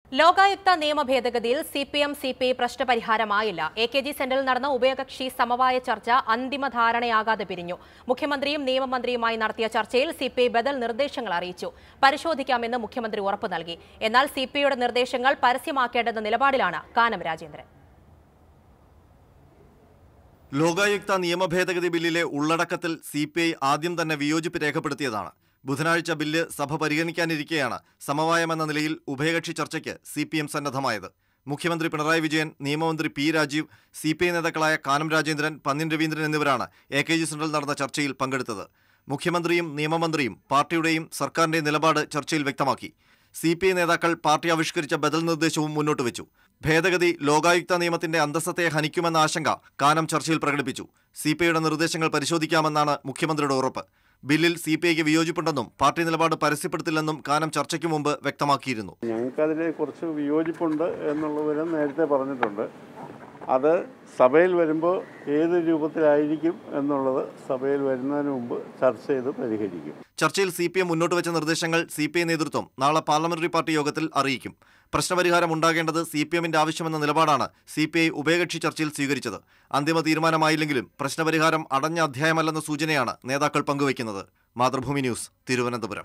ലോകായുക്ത നിയമ ഭേദഗതിയിൽ C P M C P I പ്രശ്നപരിഹാരമായില്ല എ കെ ജി സെന്ററിൽ നടന്ന ഉഭയകക്ഷി സമവായ ചർച്ച അന്തിമ ധാരണയാകാതെ പിരിഞ്ഞു മുഖ്യമന്ത്രിയും നിയമമന്ത്രിയുമായി നടത്തിയ ചർച്ചയിൽ സി പി ഐ ബദൽ നിർദ്ദേശങ്ങൾ അറിയിച്ചു പരിശോധിക്കാമെന്ന് മുഖ്യമന്ത്രി ഉറപ്പു നൽകി എന്നാൽ സി പി ഐയുടെ നിർദ്ദേശങ്ങൾ പരസ്യമാക്കേണ്ടെന്ന നിലപാടിലാണ് കാനം രാജേന്ദ്രൻ ലോകായുക്ത നിയമ ഭേദഗതി ബില്ലിലെ ഉള്ളടക്കത്തിൽ സി പി ഐ ആദ്യം തന്നെ വിയോജിപ്പ് രേഖപ്പെടുത്തിയതാണ് ബുധനാഴ്ച ബില്ല് സഭ പരിഗണിക്കാനിരിക്കെയാണ് സമവായമെന്ന നിലയിൽ ഉഭയകക്ഷി ചർച്ചയ്ക്ക് സി പി എം സന്നദ്ധമായത് മുഖ്യമന്ത്രി പിണറായി വിജയൻ നിയമമന്ത്രി P Rajeev C P I നേതാക്കളായ കാനം രാജേന്ദ്രൻ പന്നിൻ രവീന്ദ്രൻ എന്നിവരാണ് എ കെ ജി സെന്ററിൽ നടന്ന ചർച്ചയിൽ പങ്കെടുത്തത് മുഖ്യമന്ത്രിയും നിയമമന്ത്രിയും പാർട്ടിയുടെയും സർക്കാരിന്റെയും നിലപാട് ചർച്ചയിൽ വ്യക്തമാക്കി സി പി ഐ നേതാക്കൾ പാർട്ടി ആവിഷ്കരിച്ച ബദൽ നിർദ്ദേശവും മുന്നോട്ട് വെച്ചു ഭേദഗതി ലോകായുക്ത നിയമത്തിന്റെ അന്തസ്സത്തെ ഹനിക്കുമെന്ന ആശങ്ക കാനം ചർച്ചയിൽ പ്രകടിപ്പിച്ചു സി പി ഐയുടെ നിർദ്ദേശങ്ങൾ പരിശോധിക്കാമെന്നാണ് മുഖ്യമന്ത്രിയുടെ ഉറപ്പ് ബില്ലിൽ സി പി ഐക്ക് വിയോജിപ്പുണ്ടെന്നും പാർട്ടി നിലപാട് പരസ്യപ്പെടുത്തില്ലെന്നും കാനം ചർച്ചയ്ക്ക് മുമ്പ് വ്യക്തമാക്കിയിരുന്നു ഞങ്ങൾക്കതിൽ കുറച്ച് വിയോജിപ്പുണ്ട് എന്നുള്ളവരും നേരത്തെ പറഞ്ഞിട്ടുണ്ട് അത് സഭയിൽ വരുമ്പോൾ ഏത് രൂപത്തിലായിരിക്കും എന്നുള്ളത് സഭയിൽ വരുന്നതിന് മുമ്പ് ചർച്ച ചെയ്ത് പരിഹരിക്കും ചർച്ചയിൽ സി പി എം മുന്നോട്ട് വെച്ച നിർദ്ദേശങ്ങൾ സി പി ഐ നേതൃത്വം നാളെ പാർലമെന്ററി പാർട്ടി യോഗത്തിൽ അറിയിക്കും പ്രശ്നപരിഹാരം ഉണ്ടാകേണ്ടത് സി പി എമ്മിന്റെ ആവശ്യമെന്ന നിലപാടാണ് സി പി ഐ ഉഭയകക്ഷി ചർച്ചയിൽ സ്വീകരിച്ചത് അന്തിമ തീരുമാനമായില്ലെങ്കിലും പ്രശ്നപരിഹാരം അടഞ്ഞ അധ്യായമല്ലെന്ന സൂചനയാണ് നേതാക്കൾ പങ്കുവയ്ക്കുന്നത് മാതൃഭൂമി ന്യൂസ് തിരുവനന്തപുരം